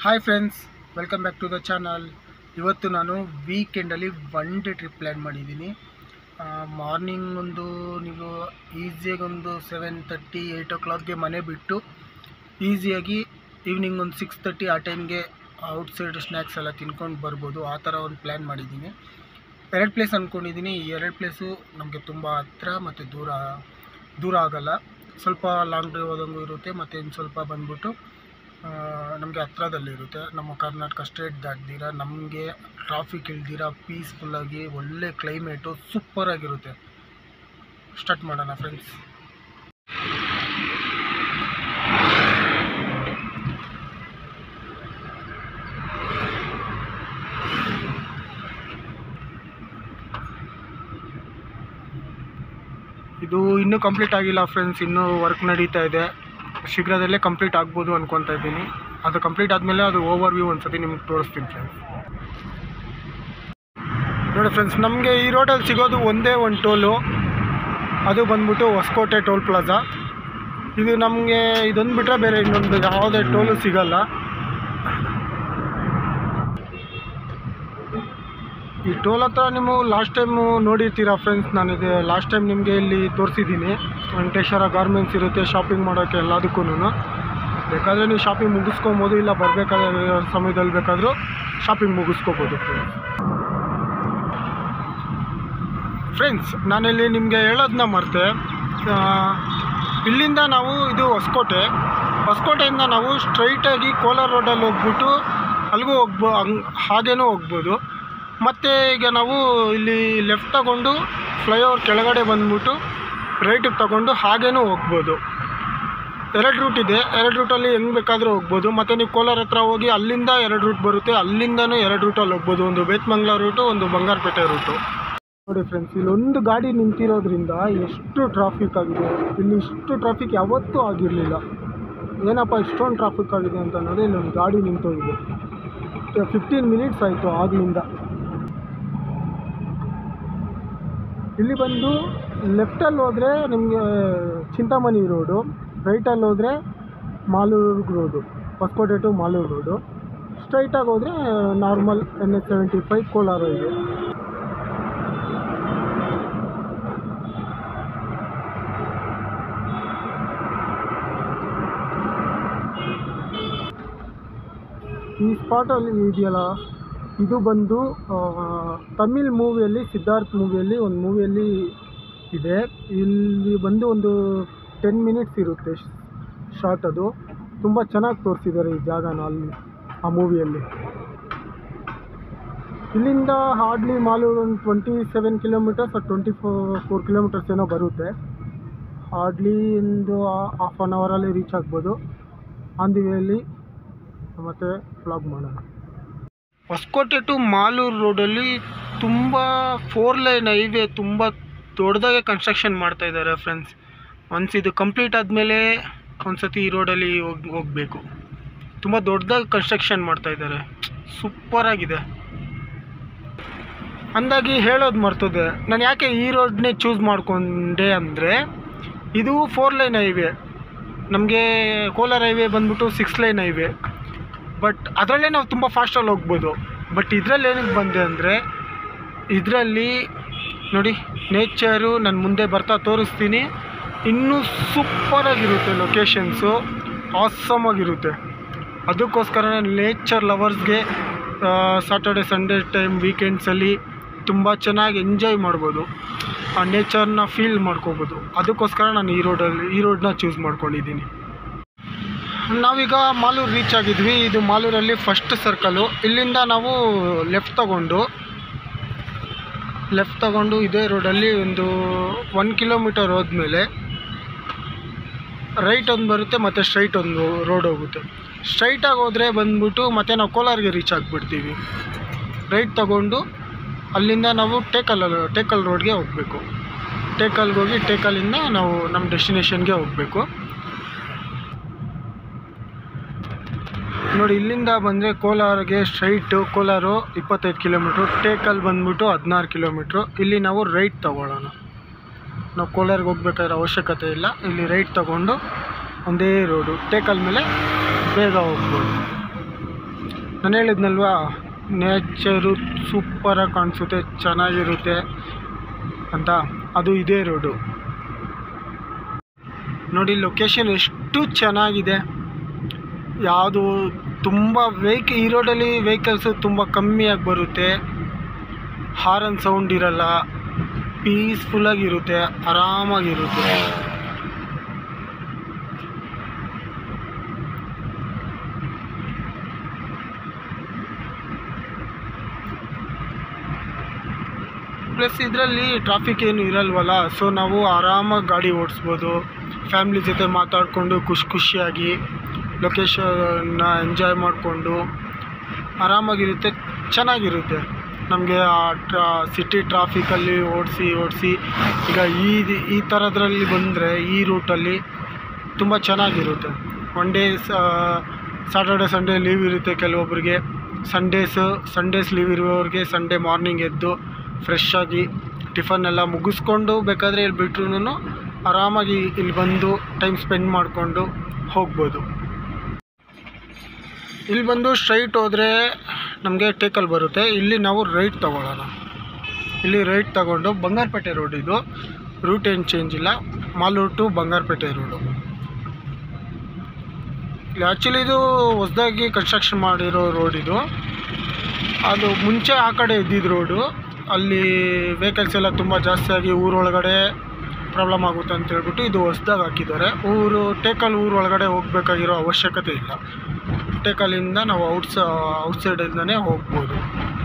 hi friends welcome back to the channel ಇವತ್ತು ನಾನು ವೀಕೆಂಡಲ್ಲಿ ಒನ್ ಡೇ ಟ್ರಿಪ್ ಪ್ಲ್ಯಾನ್ ಮಾಡಿದ್ದೀನಿ ಮಾರ್ನಿಂಗ್ ಒಂದು ನೀವು ಈಸಿಯಾಗಿ ಒಂದು ಸೆವೆನ್ ತರ್ಟಿ ಏಯ್ಟ್ ಓ ಕ್ಲಾಕ್ಗೆ ಮನೆ ಬಿಟ್ಟು ಈಸಿಯಾಗಿ ಈವ್ನಿಂಗ್ ಒಂದು ಸಿಕ್ಸ್ ತರ್ಟಿ ಆ ಟೈಮ್ಗೆ ಔಟ್ಸೈಡ್ ಸ್ನ್ಯಾಕ್ಸ್ ಎಲ್ಲ ತಿನ್ಕೊಂಡು ಬರ್ಬೋದು ಆ ಥರ ಒಂದು ಪ್ಲ್ಯಾನ್ ಮಾಡಿದ್ದೀನಿ ಎರಡು ಪ್ಲೇಸ್ ಅಂದ್ಕೊಂಡಿದ್ದೀನಿ ಈ ಎರಡು ಪ್ಲೇಸು ನಮಗೆ ತುಂಬ ಹತ್ರ ಮತ್ತು ದೂರ ದೂರ ಆಗಲ್ಲ ಸ್ವಲ್ಪ ಲಾಂಗ್ ಡ್ರೈವ್ ಹೋದಂಗೂ ಇರುತ್ತೆ ಮತ್ತು ಇನ್ನು ಸ್ವಲ್ಪ ಬಂದ್ಬಿಟ್ಟು ನಮಗೆ ಹತ್ರದಲ್ಲಿರುತ್ತೆ ನಮ್ಮ ಕರ್ನಾಟಕ ಸ್ಟೇಟ್ ದಾಟ್ದಿರ ನಮಗೆ ಟ್ರಾಫಿಕ್ ಇಲ್ದಿರ ಪೀಸ್ಫುಲ್ಲಾಗಿ ಒಳ್ಳೆ ಕ್ಲೈಮೇಟು ಸೂಪರಾಗಿರುತ್ತೆ ಸ್ಟಾರ್ಟ್ ಮಾಡೋಣ ಫ್ರೆಂಡ್ಸ್ ಇದು ಇನ್ನೂ ಕಂಪ್ಲೀಟ್ ಆಗಿಲ್ಲ ಫ್ರೆಂಡ್ಸ್ ಇನ್ನೂ ವರ್ಕ್ ನಡೀತಾ ಇದೆ ಶೀಘ್ರದಲ್ಲೇ ಕಂಪ್ಲೀಟ್ ಆಗ್ಬೋದು ಅನ್ಕೊತಾ ಇದ್ದೀನಿ ಅದು ಕಂಪ್ಲೀಟ್ ಆದಮೇಲೆ ಅದು ಓವರ್ ವ್ಯೂ ಒಂದ್ಸತಿ ನಿಮ್ಗೆ ತೋರಿಸ್ತೀನಿ ಫ್ರೆಂಡ್ಸ್ ನೋಡಿ ಫ್ರೆಂಡ್ಸ್ ನಮಗೆ ಈ ರೋಡಲ್ಲಿ ಸಿಗೋದು ಒಂದೇ ಒಂದು ಟೋಲು ಅದು ಬಂದ್ಬಿಟ್ಟು ಹೊಸಕೋಟೆ ಟೋಲ್ ಪ್ಲಾಜಾ ಇದು ನಮಗೆ ಇದೊಂದು ಬಿಟ್ಟರೆ ಬೇರೆ ಇನ್ನೊಂದು ಯಾವುದೇ ಟೋಲು ಸಿಗಲ್ಲ ಈ ಟೋಲ್ ಹತ್ರ ನೀವು ಲಾಸ್ಟ್ ಟೈಮು ನೋಡಿರ್ತೀರಾ ಫ್ರೆಂಡ್ಸ್ ನಾನು ಇದು ಲಾಸ್ಟ್ ಟೈಮ್ ನಿಮಗೆ ಇಲ್ಲಿ ತೋರಿಸಿದ್ದೀನಿ ವೆಂಕಟೇಶ್ವರ ಗಾರ್ಮೆಂಟ್ಸ್ ಇರುತ್ತೆ ಶಾಪಿಂಗ್ ಮಾಡೋಕ್ಕೆ ಎಲ್ಲದಕ್ಕೂ ಬೇಕಾದರೆ ನೀವು ಶಾಪಿಂಗ್ ಮುಗಿಸ್ಕೊಬೋದು ಇಲ್ಲ ಬರಬೇಕಾದ ಸಮಯದಲ್ಲಿ ಬೇಕಾದರೂ ಶಾಪಿಂಗ್ ಮುಗಿಸ್ಕೋಬೋದು ಫ್ರೆಂಡ್ಸ್ ಫ್ರೆಂಡ್ಸ್ ನಾನಿಲ್ಲಿ ನಿಮಗೆ ಹೇಳೋದನ್ನ ಮರ್ತೆ ಆ, ಇಲ್ಲಿಂದ ನಾವು ಇದು ಹೊಸಕೋಟೆ ಹೊಸಕೋಟೆಯಿಂದ ನಾವು ಸ್ಟ್ರೈಟಾಗಿ ಕೋಲಾರ ರೋಡಲ್ಲಿ ಹೋಗ್ಬಿಟ್ಟು ಅಲ್ಲಿಗೂ ಹೋಗ್ಬೋ ಹಂಗ್ ಹಾಗೇನೂ ಹೋಗ್ಬೋದು ಮತ್ತು ಈಗ ನಾವು ಇಲ್ಲಿ ಲೆಫ್ಟ್ ತಗೊಂಡು ಫ್ಲೈಓವರ್ ಕೆಳಗಡೆ ಬಂದ್ಬಿಟ್ಟು ರೈಟಿಗೆ ತಗೊಂಡು ಹಾಗೇನೂ ಹೋಗ್ಬೋದು ಎರಡು ರೂಟ್ ಇದೆ ಎರಡು ರೂಟಲ್ಲಿ ಹೆಂಗೆ ಬೇಕಾದರೂ ಹೋಗ್ಬೋದು ಮತ್ತು ನೀವು ಕೋಲಾರ ಹತ್ರ ಹೋಗಿ ಅಲ್ಲಿಂದ ಎರಡು ರೂಟ್ ಬರುತ್ತೆ ಅಲ್ಲಿಂದನೂ ಎರಡು ರೂಟಲ್ಲಿ ಹೋಗ್ಬೋದು ಒಂದು ಬೇತ್ಮಂಗ್ಲ ರೂಟು ಒಂದು ಬಂಗಾರಪೇಟೆ ರೂಟು ನೋಡಿ ಫ್ರೆಂಡ್ಸ್ ಇಲ್ಲೊಂದು ಗಾಡಿ ನಿಂತಿರೋದ್ರಿಂದ ಎಷ್ಟು ಟ್ರಾಫಿಕ್ ಆಗಿದೆ ಇಲ್ಲಿ ಇಷ್ಟು ಟ್ರಾಫಿಕ್ ಯಾವತ್ತೂ ಆಗಿರಲಿಲ್ಲ ಏನಪ್ಪ ಇಷ್ಟೊಂದು ಟ್ರಾಫಿಕ್ ಆಗಿದೆ ಅಂತ ಅನ್ನೋದು ಇಲ್ಲೊಂದು ಗಾಡಿ ನಿಂತೋಗಿದೆ ಫಿಫ್ಟೀನ್ ಮಿನಿಟ್ಸ್ ಆಯಿತು ಆಗಲಿಂದ ಇಲ್ಲಿ ಬಂದು ಲೆಫ್ಟಲ್ಲಿ ಹೋದರೆ ನಿಮಗೆ ಚಿಂತಾಮಣಿ ರೋಡು ರೈಟಲ್ಲಿ ಹೋದರೆ Malur road Hoskote to Malur road ಸ್ಟ್ರೈಟಾಗಿ ಹೋದರೆ normal N H seventy five Kolar ಇದೆ ಈ ಸ್ಪಾಟಲ್ಲಿ ಇದೆಯಲ್ಲ ಇದು ಬಂದು ಆ, ತಮಿಳ್ ಮೂವಿಯಲ್ಲಿ ಸಿದ್ಧಾರ್ಥ್ ಮೂವಿಯಲ್ಲಿ ಒಂದು ಮೂವಿಯಲ್ಲಿ ಇದೆ ಇಲ್ಲಿ ಬಂದು ಒಂದು ಟೆನ್ ಮಿನಿಟ್ಸ್ ಇರುತ್ತೆ ಶಾರ್ಟ್ ಅದು ತುಂಬ ಚೆನ್ನಾಗಿ ತೋರಿಸಿದ್ದಾರೆ ಈ ಜಾಗನ ಅಲ್ಲಿ ಆ ಮೂವಿಯಲ್ಲಿ ಇಲ್ಲಿಂದ ಹಾರ್ಡ್ಲಿ ಮಾಲೂರು ಒಂದು twenty seven kilometres twenty four four kilometres ಏನೋ ಬರುತ್ತೆ ಹಾರ್ಡ್ಲಿ ಒಂದು ಹಾಫ್ ಆನ್ ಅವರಲ್ಲಿ ರೀಚ್ ಆಗ್ಬೋದು ಆನ್ ದಿ ವೇಯಲ್ಲಿ ಮತ್ತು ವ್ಲಾಗ್ ಮಾಡೋಣ ಹೊಸಕೋಟೆ ಟು ಮಾಲೂರು ರೋಡಲ್ಲಿ ತುಂಬ ಫೋರ್ ಲೈನ್ ಹೈವೇ ತುಂಬ ದೊಡ್ಡದಾಗೆ ಕನ್ಸ್ಟ್ರಕ್ಷನ್ ಮಾಡ್ತಾ ಇದ್ದಾರೆ ಫ್ರೆಂಡ್ಸ್ ಒನ್ಸ್ ಇದು ಕಂಪ್ಲೀಟ್ ಆದಮೇಲೆ ಒಂದ್ಸತಿ ಈ ರೋಡಲ್ಲಿ ಹೋಗಿ ಹೋಗಬೇಕು ತುಂಬ ದೊಡ್ಡದಾಗಿ ಕನ್ಸ್ಟ್ರಕ್ಷನ್ ಮಾಡ್ತಾ ಇದ್ದಾರೆ ಸೂಪರಾಗಿದೆ ಅಂದಾಗಿ ಹೇಳೋದು ಮರ್ತದೆ ನಾನು ಯಾಕೆ ಈ ರೋಡ್ನೇ ಚೂಸ್ ಮಾಡ್ಕೊಂಡೆ ಅಂದರೆ ಇದು ಫೋರ್ ಲೈನ್ ಹೈವೇ ನಮಗೆ ಕೋಲಾರ ಹೈವೇ ಬಂದ್ಬಿಟ್ಟು ಸಿಕ್ಸ್ ಲೈನ್ ಹೈವೇ ಬಟ್ ಅದರಲ್ಲೇ ನಾವು ತುಂಬ ಫಾಸ್ಟಲ್ಲಿ ಹೋಗ್ಬೋದು ಬಟ್ ಇದರಲ್ಲಿ ಏನಕ್ಕೆ ಬಂದೆ ಅಂದರೆ ಇದರಲ್ಲಿ ನೋಡಿ ನೇಚರು ನಾನು ಮುಂದೆ ಬರ್ತಾ ತೋರಿಸ್ತೀನಿ ಇನ್ನೂ ಸೂಪರಾಗಿರುತ್ತೆ ಲೊಕೇಶನ್ಸು ಆಸಮ್ ಆಗಿರುತ್ತೆ ಅದಕ್ಕೋಸ್ಕರ ನೇಚರ್ ಲವರ್ಸ್ಗೆ ಸಾಟರ್ಡೆ ಸಂಡೇ ಟೈಮ್ ವೀಕೆಂಡ್ಸಲ್ಲಿ ತುಂಬ ಚೆನ್ನಾಗಿ ಎಂಜಾಯ್ ಮಾಡ್ಬೋದು ಆ ನೇಚರ್ನ ಫೀಲ್ ಮಾಡ್ಕೋಬೋದು ಅದಕ್ಕೋಸ್ಕರ ನಾನು ಈ ರೋಡಲ್ಲಿ ಈ ರೋಡನ್ನ ಚೂಸ್ ಮಾಡ್ಕೊಂಡಿದ್ದೀನಿ ನಾವೀಗ ಮಾಲೂರು ರೀಚ್ ಆಗಿದ್ವಿ ಇದು ಮಾಲೂರಲ್ಲಿ ಫಸ್ಟ್ ಸರ್ಕಲು ಇಲ್ಲಿಂದ ನಾವು ಲೆಫ್ಟ್ ತಗೊಂಡು ಲೆಫ್ಟ್ ತಗೊಂಡು ಇದೇ ರೋಡಲ್ಲಿ ಒಂದು ಒನ್ ಕಿಲೋಮೀಟರ್ ಹೋದ್ಮೇಲೆ ರೈಟ್ ಒಂದು ಬರುತ್ತೆ ಮತ್ತು ಸ್ಟ್ರೈಟ್ ಒಂದು ರೋಡ್ ಹೋಗುತ್ತೆ ಸ್ಟ್ರೈಟಾಗಿ ಹೋದರೆ ಬಂದ್ಬಿಟ್ಟು ಮತ್ತೆ ನಾವು ಕೋಲಾರ್ಗೆ ರೀಚ್ ಆಗಿಬಿಡ್ತೀವಿ ರೈಟ್ ತಗೊಂಡು ಅಲ್ಲಿಂದ ನಾವು ಟೇಕಲ್ ಟೇಕಲ್ ರೋಡ್ಗೆ ಹೋಗಬೇಕು ಟೇಕಲ್ಗೆ ಹೋಗಿ ಟೇಕಲಿಂದ ನಾವು ನಮ್ಮ ಡೆಸ್ಟಿನೇಷನ್ಗೆ ಹೋಗಬೇಕು ನೋಡಿ ಇಲ್ಲಿಂದ ಬಂದರೆ ಕೋಲಾರ್ಗೆ ಸ್ಟ್ರೈಟು ಕೋಲಾರು ಇಪ್ಪತ್ತೈದು ಕಿಲೋಮೀಟ್ರು ಟೇಕಲ್ ಬಂದ್ಬಿಟ್ಟು ಹದಿನಾರು ಕಿಲೋಮೀಟ್ರು ಇಲ್ಲಿ ನಾವು ರೈಟ್ ತಗೊಳ್ಳೋಣ ನಾವು ಕೋಲಾರ್ಗೆ ಹೋಗ್ಬೇಕಾದ್ರೆ ಅವಶ್ಯಕತೆ ಇಲ್ಲ ಇಲ್ಲಿ ರೈಟ್ ತಗೊಂಡು ಒಂದೇ ರೋಡು ಟೇಕಲ್ ಮೇಲೆ ಬೇಗ ಹೋಗ್ಬೋದು ನಾನು ಹೇಳಿದ್ನಲ್ವಾ ನೇಚರು ಸೂಪರಾಗಿ ಕಾಣಿಸುತ್ತೆ ಚೆನ್ನಾಗಿರುತ್ತೆ ಅಂತ ಅದು ಇದೇ ರೋಡು ನೋಡಿ ಲೊಕೇಶನ್ ಎಷ್ಟು ಚೆನ್ನಾಗಿದೆ ಯಾವುದು ತುಂಬ ವೆಹಿಕ್ ಈ ರೋಡಲ್ಲಿ ವೆಹಿಕಲ್ಸು ತುಂಬ ಕಮ್ಮಿಯಾಗಿ ಬರುತ್ತೆ ಹಾರನ್ ಸೌಂಡ್ ಇರಲ್ಲ ಪೀಸ್ಫುಲ್ಲಾಗಿರುತ್ತೆ ಆರಾಮಾಗಿರುತ್ತೆ ಪ್ಲಸ್ ಇದರಲ್ಲಿ ಟ್ರಾಫಿಕ್ ಏನು ಇರಲ್ವಲ್ಲ ಸೊ ನಾವು ಆರಾಮಾಗಿ ಗಾಡಿ ಓಡಿಸ್ಬೋದು ಫ್ಯಾಮ್ಲಿ ಜೊತೆ ಮಾತಾಡಿಕೊಂಡು ಖುಷಿ ಖುಷಿಯಾಗಿ ಲೊಕೇಶನ್ನ ಎಂಜಾಯ್ ಮಾಡಿಕೊಂಡು ಆರಾಮಾಗಿರುತ್ತೆ ಚೆನ್ನಾಗಿರುತ್ತೆ ನಮಗೆ ಆ ಟ್ರಾ ಸಿಟಿ ಟ್ರಾಫಿಕಲ್ಲಿ ಓಡಿಸಿ ಓಡಿಸಿ ಈಗ ಈ ಈ ಥರದ್ರಲ್ಲಿ ಬಂದರೆ ಈ ರೂಟಲ್ಲಿ ತುಂಬ ಚೆನ್ನಾಗಿರುತ್ತೆ one day Saturday Sunday leave ಇರುತ್ತೆ ಕೆಲವೊಬ್ಬರಿಗೆ ಸಂಡೇಸು ಸಂಡೇಸ್ ಲೀವ್ ಇರುವವ್ರಿಗೆ ಸಂಡೇ ಮಾರ್ನಿಂಗ್ ಎದ್ದು ಫ್ರೆಶ್ ಆಗಿ ಟಿಫನ್ ಎಲ್ಲ ಮುಗಿಸ್ಕೊಂಡು ಬೇಕಾದರೆ ಇಲ್ಲಿ ಬಿಟ್ರು ಆರಾಮಾಗಿ ಇಲ್ಲಿ ಬಂದು ಟೈಮ್ ಸ್ಪೆಂಡ್ ಮಾಡಿಕೊಂಡು ಹೋಗ್ಬೋದು ಇಲ್ಲಿ ಬಂದು ಸ್ಟ್ರೈಟ್ ಹೋದರೆ ನಮಗೆ ಟೇಕಲ್ ಬರುತ್ತೆ ಇಲ್ಲಿ ನಾವು ರೈಟ್ ತಗೊಳ್ಳೋಣ ಇಲ್ಲಿ ರೈಟ್ ತಗೊಂಡು ಬಂಗಾರಪೇಟೆ ರೋಡ್ ಇದು ರೂಟ್ ಏನು ಚೇಂಜ್ ಇಲ್ಲ ಮಾಲೂರು ಟು ಬಂಗಾರಪೇಟೆ ರೋಡು ಇಲ್ಲಿ ಆ್ಯಕ್ಚುಲಿ ಇದು ಹೊಸದಾಗಿ ಕನ್ಸ್ಟ್ರಕ್ಷನ್ ಮಾಡಿರೋ ರೋಡ್ ಇದು ಅದು ಮುಂಚೆ ಆ ಕಡೆ ಇದ್ದಿದ್ದು ರೋಡು ಅಲ್ಲಿ ವೆಹಿಕಲ್ಸ್ ಎಲ್ಲ ತುಂಬ ಜಾಸ್ತಿ ಆಗಿ ಊರೊಳಗಡೆ ಪ್ರಾಬ್ಲಮ್ ಆಗುತ್ತೆ ಅಂತ ಹೇಳ್ಬಿಟ್ಟು ಇದು ಹೊಸ್ದಾಗಿ ಹಾಕಿದ್ದಾರೆ ಊರು ಟೇಕಲ್ ಊರು ಒಳಗಡೆ ಹೋಗಬೇಕಾಗಿರೋ ಅವಶ್ಯಕತೆ ಇಲ್ಲ ಟೇಕಲ್ಲಿಂದ ನಾವು ಔಟ್ಸ ಔಟ್ಸೈಡಿಂದನೇ ಹೋಗ್ಬೋದು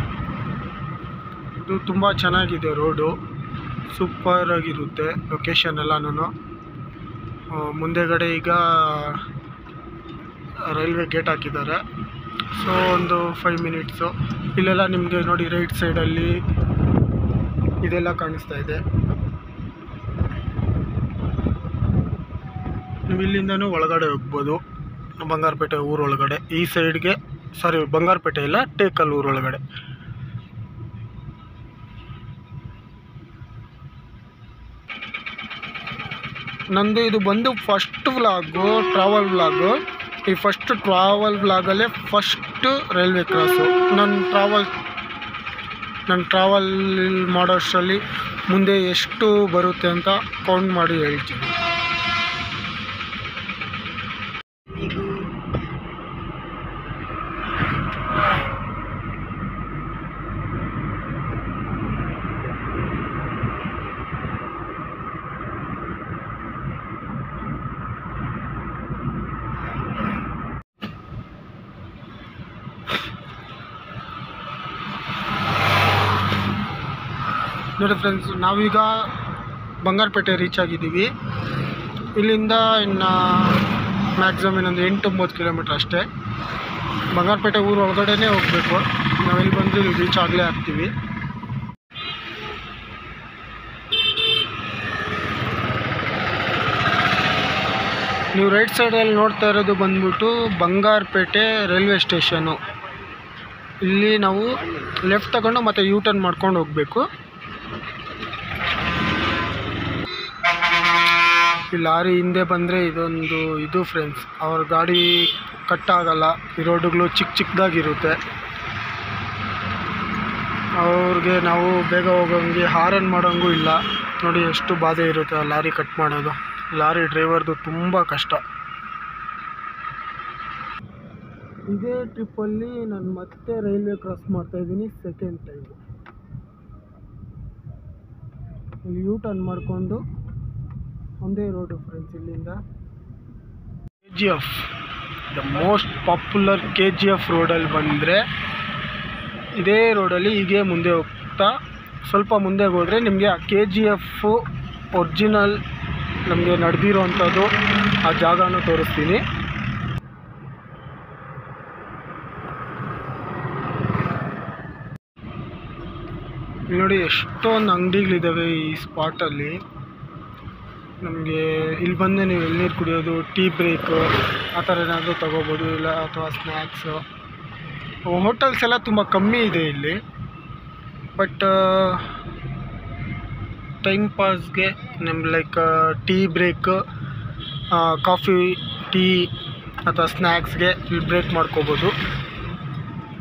ಇದು ತುಂಬ ಚೆನ್ನಾಗಿದೆ ರೋಡು ಸೂಪರಾಗಿರುತ್ತೆ ಲೊಕೇಶನ್ ಎಲ್ಲನೂ ಮುಂದೆಗಡೆ ಈಗ ರೈಲ್ವೆ ಗೇಟ್ ಹಾಕಿದ್ದಾರೆ ಸೊ ಒಂದು ಫೈವ್ ಮಿನಿಟ್ಸು ಇಲ್ಲೆಲ್ಲ ನಿಮಗೆ ನೋಡಿ ರೈಟ್ ಸೈಡಲ್ಲಿ ಇದೆಲ್ಲ ಕಾಣಿಸ್ತಾ ಇದೆ ನೀವು ಇಲ್ಲಿಂದನೂ ಒಳಗಡೆ ಹೋಗ್ಬೋದು ಬಂಗಾರಪೇಟೆ ಊರೊಳಗಡೆ ಈ ಸೈಡ್ಗೆ ಸಾರಿ ಬಂಗಾರಪೇಟೆ ಇಲ್ಲ ಟೇಕಲ್ ಊರೊಳಗಡೆ ನಂದು ಇದು ಬಂದು ಫಸ್ಟ್ ವ್ಲಾಗು ಟ್ರಾವೆಲ್ ವ್ಲಾಗು ಈ ಫಸ್ಟ್ ಟ್ರಾವೆಲ್ ವ್ಲಾಗಲ್ಲೇ ಫಸ್ಟ್ ರೈಲ್ವೆ ಕ್ರಾಸು ನನ್ನ ಟ್ರಾವೆಲ್ ನಾನು ಟ್ರಾವೆಲ್ ಮಾಡೋಷ್ಟರಲ್ಲಿ ಮುಂದೆ ಎಷ್ಟು ಬರುತ್ತೆ ಅಂತ ಕೌಂಟ್ ಮಾಡಿ ಹೇಳ್ತೀನಿ ನೋಡಿ ಫ್ರೆಂಡ್ಸ್ ನಾವೀಗ ಬಂಗಾರಪೇಟೆ ರೀಚ್ ಆಗಿದ್ದೀವಿ ಇಲ್ಲಿಂದ ಇನ್ನು ಮ್ಯಾಕ್ಸಿಮಮ್ ಇನ್ನೊಂದು ಎಂಟು ಒಂಬತ್ತು ಕಿಲೋಮೀಟ್ರ್ ಅಷ್ಟೇ ಬಂಗಾರಪೇಟೆ ಊರು ಒಳಗಡೆನೇ ಹೋಗಬೇಕು ನಾವಿಲ್ಲಿ ಬಂದು ಇಲ್ಲಿ ರೀಚ್ ಆಗಲೇ ಆಗ್ತೀವಿ ನೀವು ರೈಟ್ ಸೈಡಲ್ಲಿ ನೋಡ್ತಾ ಇರೋದು ಬಂದ್ಬಿಟ್ಟು ಬಂಗಾರಪೇಟೆ ರೈಲ್ವೆ ಸ್ಟೇಷನು ಇಲ್ಲಿ ನಾವು ಲೆಫ್ಟ್ ತಗೊಂಡು ಮತ್ತೆ ಯೂ ಟರ್ನ್ ಮಾಡ್ಕೊಂಡು ಹೋಗಬೇಕು ಈ ಲಾರಿ ಹಿಂದೆ ಬಂದರೆ ಇದೊಂದು ಇದು ಫ್ರೆಂಡ್ಸ್ ಅವ್ರ ಗಾಡಿ ಕಟ್ ಆಗಲ್ಲ ಈ ರೋಡುಗಳು ಚಿಕ್ಕ ಚಿಕ್ಕದಾಗಿರುತ್ತೆ ಅವ್ರಿಗೆ ನಾವು ಬೇಗ ಹೋಗೋಂಗೆ ಹಾರನ್ ಮಾಡೋಂಗೂ ಇಲ್ಲ ನೋಡಿ ಎಷ್ಟು ಬಾಧೆ ಇರುತ್ತೆ ಆ ಲಾರಿ ಕಟ್ ಮಾಡೋದು ಲಾರಿ ಡ್ರೈವರ್ದು ತುಂಬ ಕಷ್ಟ ಇದೇ ಟ್ರಿಪ್ಪಲ್ಲಿ ನಾನು ಮತ್ತೆ ರೈಲ್ವೆ ಕ್ರಾಸ್ ಮಾಡ್ತಾ ಇದ್ದೀನಿ ಸೆಕೆಂಡ್ ಟೈಮ್ ಇಲ್ಲಿ ಯೂ ಟರ್ನ್ ಮಾಡಿಕೊಂಡು ಒಂದೇ ರೋಡು ಫ್ರೆಂಡ್ಸ್ ಇಲ್ಲಿಂದ K G F the most popular K G F ರೋಡಲ್ಲಿ ಬಂದರೆ ಇದೇ ರೋಡಲ್ಲಿ ಹೀಗೆ ಮುಂದೆ ಹೋಗ್ತಾ ಸ್ವಲ್ಪ ಮುಂದೆ ಹೋದರೆ ನಿಮಗೆ ಆ ಕೆ ಜಿ ಎಫು ಒರ್ಜಿನಲ್ ನಮಗೆ ನಡೆದಿರೋ ಅಂಥದ್ದು ಆ ಜಾಗನೂ ತೋರಿಸ್ತೀನಿ ಇಲ್ಲಿ ನೋಡಿ ಎಷ್ಟೊಂದು ಅಂಗಡಿಗಳಿದ್ದಾವೆ ಈ ಸ್ಪಾಟಲ್ಲಿ ನಮಗೆ ಇಲ್ಲಿ ಬಂದು ನೀವು ಎಳ್ನೀರು ಕುಡಿಯೋದು ಟೀ ಬ್ರೇಕು ಆ ಥರ ಏನಾದರೂ ತೊಗೋಬೋದು ಇಲ್ಲ ಅಥವಾ ಸ್ನ್ಯಾಕ್ಸು ಹೋಟೆಲ್ಸ್ ಎಲ್ಲ ತುಂಬ ಕಮ್ಮಿ ಇದೆ ಇಲ್ಲಿ ಬಟ್ ಟೈಮ್ ಪಾಸ್ಗೆ ನಮ್ಮ like tea break coffee tea ಅಥವಾ ಸ್ನ್ಯಾಕ್ಸ್ಗೆ ಇಲ್ಲಿ ಬ್ರೇಕ್ ಮಾಡ್ಕೋಬೋದು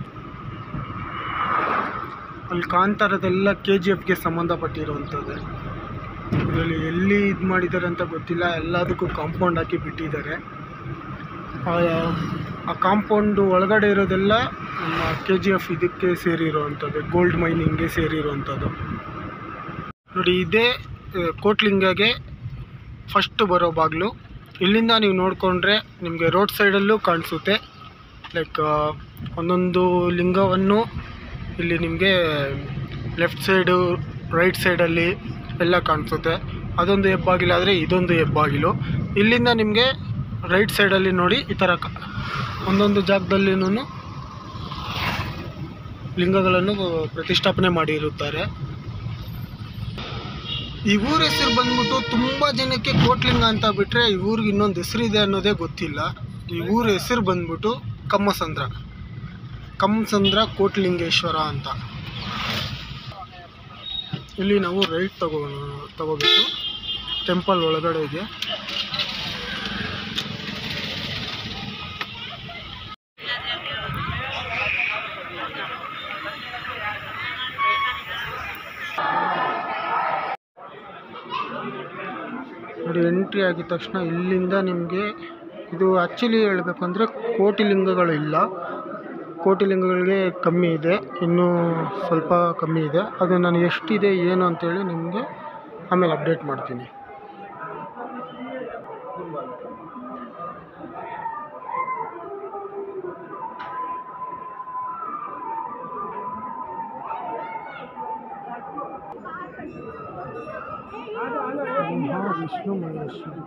ಅಲ್ಲಿ ಕಾಂತಾರದೆಲ್ಲ ಕೆ ಜಿ ಎಫ್ಗೆ ಸಂಬಂಧಪಟ್ಟಿರುವಂಥದ್ದು ಇದರಲ್ಲಿ ಎಲ್ಲಿ ಇದು ಮಾಡಿದ್ದಾರೆ ಅಂತ ಗೊತ್ತಿಲ್ಲ ಎಲ್ಲದಕ್ಕೂ ಕಾಂಪೌಂಡ್ ಹಾಕಿ ಬಿಟ್ಟಿದ್ದಾರೆ ಆ- ಆ ಕಾಂಪೌಂಡು ಒಳಗಡೆ ಇರೋದೆಲ್ಲ ನಮ್ಮ ಕೆ ಜಿ ಎಫ್ ಇದಕ್ಕೆ ಸೇರಿರುವಂಥದ್ದು ಗೋಲ್ಡ್ ಮೈನಿಂಗ್ಗೆ ಸೇರಿರುವಂಥದ್ದು ನೋಡಿ ಇದೇ ಆ, ಕೋಟ್ಲಿಂಗಗೆ ಫಸ್ಟ್ ಬರೋ ಬಾಗಿಲು ಇಲ್ಲಿಂದ ನೀವು ನೋಡಿಕೊಂಡ್ರೆ ನಿಮಗೆ ರೋಡ್ ಸೈಡಲ್ಲೂ ಕಾಣಿಸುತ್ತೆ ಲೈಕ್ ಒಂದೊಂದು ಲಿಂಗವನ್ನು ಇಲ್ಲಿ ನಿಮಗೆ ಲೆಫ್ಟ್ ಸೈಡು ರೈಟ್ ಸೈಡಲ್ಲಿ ಎಲ್ಲ ಕಾಣಿಸುತ್ತೆ ಅದೊಂದು ಹೆಬ್ಬಾಗಿಲಾದರೆ ಇದೊಂದು ಹೆಬ್ಬಾಗಿಲು ಇಲ್ಲಿಂದ ನಿಮಗೆ ರೈಟ್ ಸೈಡಲ್ಲಿ ನೋಡಿ ಈ ಥರ ಕ- ಒಂದೊಂದು ಜಾಗದಲ್ಲಿನೂ ಲಿಂಗಗಳನ್ನು ಪ್ರತಿಷ್ಠಾಪನೆ ಮಾಡಿರುತ್ತಾರೆ ಈ ಊರ ಹೆಸರು ಬಂದ್ಬಿಟ್ಟು ತುಂಬ ಜನಕ್ಕೆ ಕೋಟ್ಲಿಂಗ ಅಂತ ಬಿಟ್ಟರೆ ಈ ಊರಿಗೆ ಇನ್ನೊಂದು ಹೆಸರಿದೆ ಅನ್ನೋದೇ ಗೊತ್ತಿಲ್ಲ ಈ ಊರ ಹೆಸರು ಬಂದ್ಬಿಟ್ಟು ಕಮ್ಮಸಂದ್ರ ಕಮ್ಮಸಂದ್ರ ಕೋಟ್ಲಿಂಗೇಶ್ವರ ಅಂತ ಇಲ್ಲಿ ನಾವು ರೈಟ್ ತಗೋ ತಗೋಬೇಕು ಟೆಂಪಲ್ ಒಳಗಡೆಗೆ ನೋಡಿ ಎಂಟ್ರಿ ಆಗಿದ ತಕ್ಷಣ ಇಲ್ಲಿಂದ ನಿಮಗೆ ಇದು ಆ್ಯಕ್ಚುಲಿ ಹೇಳಬೇಕಂದ್ರೆ ಕೋಟಿ ಲಿಂಗಗಳು ಇಲ್ಲ ಕೋಟಿ ಲಿಂಗಗಳಿಗೆ ಕಮ್ಮಿ ಇದೆ ಇನ್ನೂ ಸ್ವಲ್ಪ ಕಮ್ಮಿ ಇದೆ ಅದು ನಾನು ಎಷ್ಟಿದೆ ಏನು ಅಂತೇಳಿ ನಿಮಗೆ ಆಮೇಲೆ ಅಪ್ಡೇಟ್ ಮಾಡ್ತೀನಿ Mahavishnu Maheshwari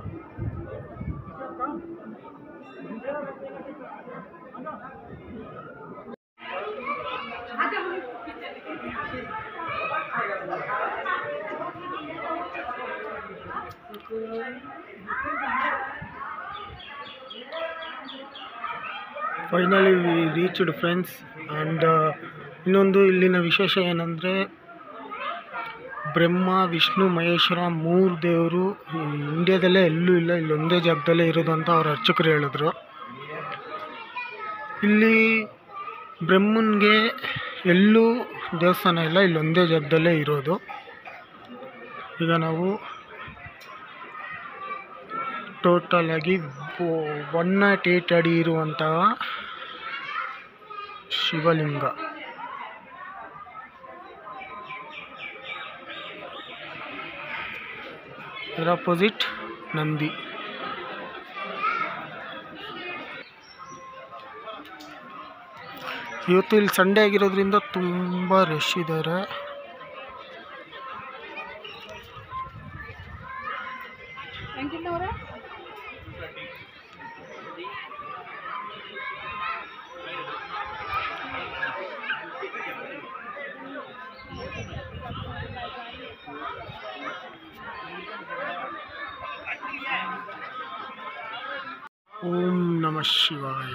finally we reached friends and ಇನ್ನೊಂದು ಇಲ್ಲಿನ ವಿಶೇಷ ಏನಂದರೆ ಬ್ರಹ್ಮ ವಿಷ್ಣು ಮಹೇಶ್ವರ ಮೂರು ದೇವರು ಇಂಡಿಯಾದಲ್ಲೇ ಎಲ್ಲೂ ಇಲ್ಲ ಇಲ್ಲೊಂದೇ ಜಾಗದಲ್ಲೇ ಇರೋದು ಅಂತ ಅವ್ರ ಅರ್ಚಕರು ಹೇಳಿದ್ರು ಇಲ್ಲಿ ಬ್ರಹ್ಮನ್ಗೆ ಎಲ್ಲೂ ದೇವಸ್ಥಾನ ಇಲ್ಲ ಇಲ್ಲೊಂದೇ ಜಾಗದಲ್ಲೇ ಇರೋದು ಈಗ ನಾವು ಟೋಟಲ್ ಆಗಿ ಒನ್ ನಾಟ್ ಏಟ್ ಅಡಿ ಇರುವಂತಹ ಶಿವಲಿಂಗ ಇದರ ಅಪೋಸಿಟ್ ನಂದಿ ಇವತ್ತು ಇಲ್ಲಿ ಸಂಡೇ ಆಗಿರೋದ್ರಿಂದ ತುಂಬ ರಶ್ ಇದ್ದಾರೆ ಓಂ ನಮ ಶಿವಾಯ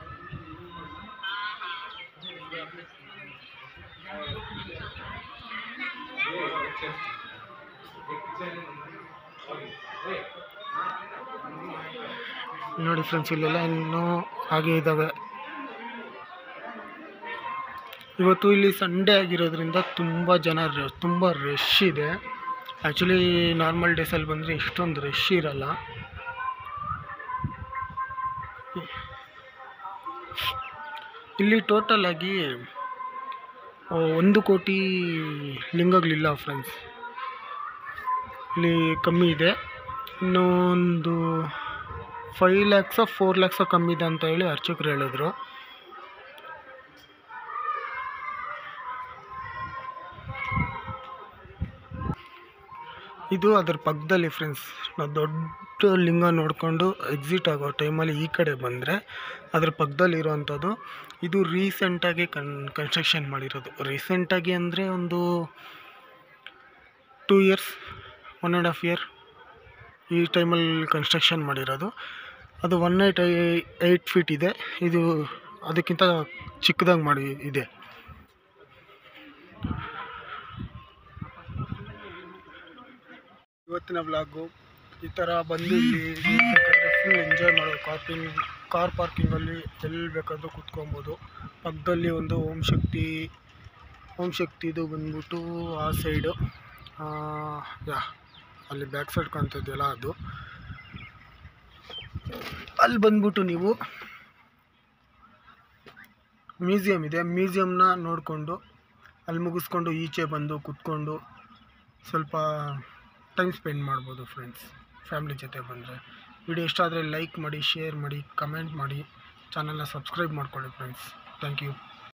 ನೋಡಿ ಫ್ರೆಂಡ್ಸ್ ಇಲ್ಲೆಲ್ಲ ಇನ್ನೂ ಹಾಗೆ ಇದ್ದಾವೆ ಇವತ್ತು ಇಲ್ಲಿ ಸಂಡೇ ಆಗಿರೋದ್ರಿಂದ ತುಂಬ ಜನ ರ- ತುಂಬ ರಶ್ ಇದೆ ಆ್ಯಕ್ಚುಲಿ ನಾರ್ಮಲ್ ಡೇಸಲ್ಲಿ ಬಂದರೆ ಇಷ್ಟೊಂದು ರಶ್ ಇರಲ್ಲ ಇಲ್ಲಿ ಟೋಟಲ್ ಆಗಿ ಆ, ಒಂದು ಕೋಟಿ ಲಿಂಗಗಳಿಲ್ಲ ಫ್ರೆಂಡ್ಸ್ ಇಲ್ಲಿ ಕಮ್ಮಿ ಇದೆ ಇನ್ನೊಂದು ಫೈವ್ ಲ್ಯಾಕ್ಸ ಫೋರ್ ಲ್ಯಾಕ್ಸ ಕಮ್ಮಿ ಇದೆ ಅಂತ ಹೇಳಿ ಅರ್ಚಕರು ಹೇಳಿದ್ರು ಇದು ಅದ್ರ ಪಕ್ಕದಲ್ಲಿ ಫ್ರೆಂಡ್ಸ್ ನಾವು ದೊಡ್ಡ ಲಿಂಗ ನೋಡಿಕೊಂಡು ಎಕ್ಸಿಟ್ ಆಗೋ ಟೈಮಲ್ಲಿ ಈ ಕಡೆ ಬಂದರೆ ಅದ್ರ ಪಕ್ಕದಲ್ಲಿ ಇರೋವಂಥದ್ದು ಇದು ರೀಸೆಂಟಾಗಿ ಕನ್ ಕನ್ಸ್ಟ್ರಕ್ಷನ್ ಮಾಡಿರೋದು ರೀಸೆಂಟಾಗಿ ಅಂದರೆ ಒಂದು two years one and half year ಈ ಟೈಮಲ್ಲಿ ಕನ್ಸ್ಟ್ರಕ್ಷನ್ ಮಾಡಿರೋದು ಅದು ಒನ್ ಏಟ್ ಏಯ್ಟ್ ಫೀಟ್ ಇದೆ ಇದು ಅದಕ್ಕಿಂತ ಚಿಕ್ಕದಾಗಿ ಮಾಡಿ ಇದೆ ಇವತ್ತಿನ ಬ್ಲಾಗು ಈ ಥರ ಬಂದು ಇಲ್ಲಿ ಬೇಕಾದರೆ ಫುಲ್ ಎಂಜಾಯ್ ಮಾಡೋ ಕಾರ್ಪಿಂಗ್ ಕಾರ್ ಪಾರ್ಕಿಂಗಲ್ಲಿ ಎಲ್ಲಿ ಬೇಕಾದರೂ ಕುತ್ಕೊಬೋದು ಪಕ್ಕದಲ್ಲಿ ಒಂದು ಓಂ ಶಕ್ತಿ ಓಂ ಶಕ್ತಿದು ಬಂದ್ಬಿಟ್ಟು ಆ ಸೈಡು ಯಾ ಅಲ್ಲಿ ಬ್ಯಾಕ್ ಸೈಡ್ ಕಾಣ್ತಿದೆಯಲ್ಲ ಅದು ಅಲ್ಲಿ ಬಂದ್ಬಿಟ್ಟು ನೀವು ಮ್ಯೂಸಿಯಮ್ ಇದೆ ಮ್ಯೂಸಿಯಮ್ನ ನೋಡಿಕೊಂಡು ಅಲ್ಲಿ ಮುಗಿಸ್ಕೊಂಡು ಈಚೆ ಬಂದು ಕುತ್ಕೊಂಡು ಸ್ವಲ್ಪ ಟೈಮ್ ಸ್ಪೆಂಡ್ ಮಾಡ್ಬೋದು ಫ್ರೆಂಡ್ಸ್ ಫ್ಯಾಮ್ಲಿ ಜೊತೆ ಬಂದರೆ ವಿಡಿಯೋ ಇಷ್ಟ ಆದರೆ ಲೈಕ್ ಮಾಡಿ ಶೇರ್ ಮಾಡಿ ಕಮೆಂಟ್ ಮಾಡಿ ಚಾನಲ್ನ ಸಬ್ಸ್ಕ್ರೈಬ್ ಮಾಡ್ಕೊಳ್ಳಿ ಫ್ರೆಂಡ್ಸ್ ಥ್ಯಾಂಕ್ ಯು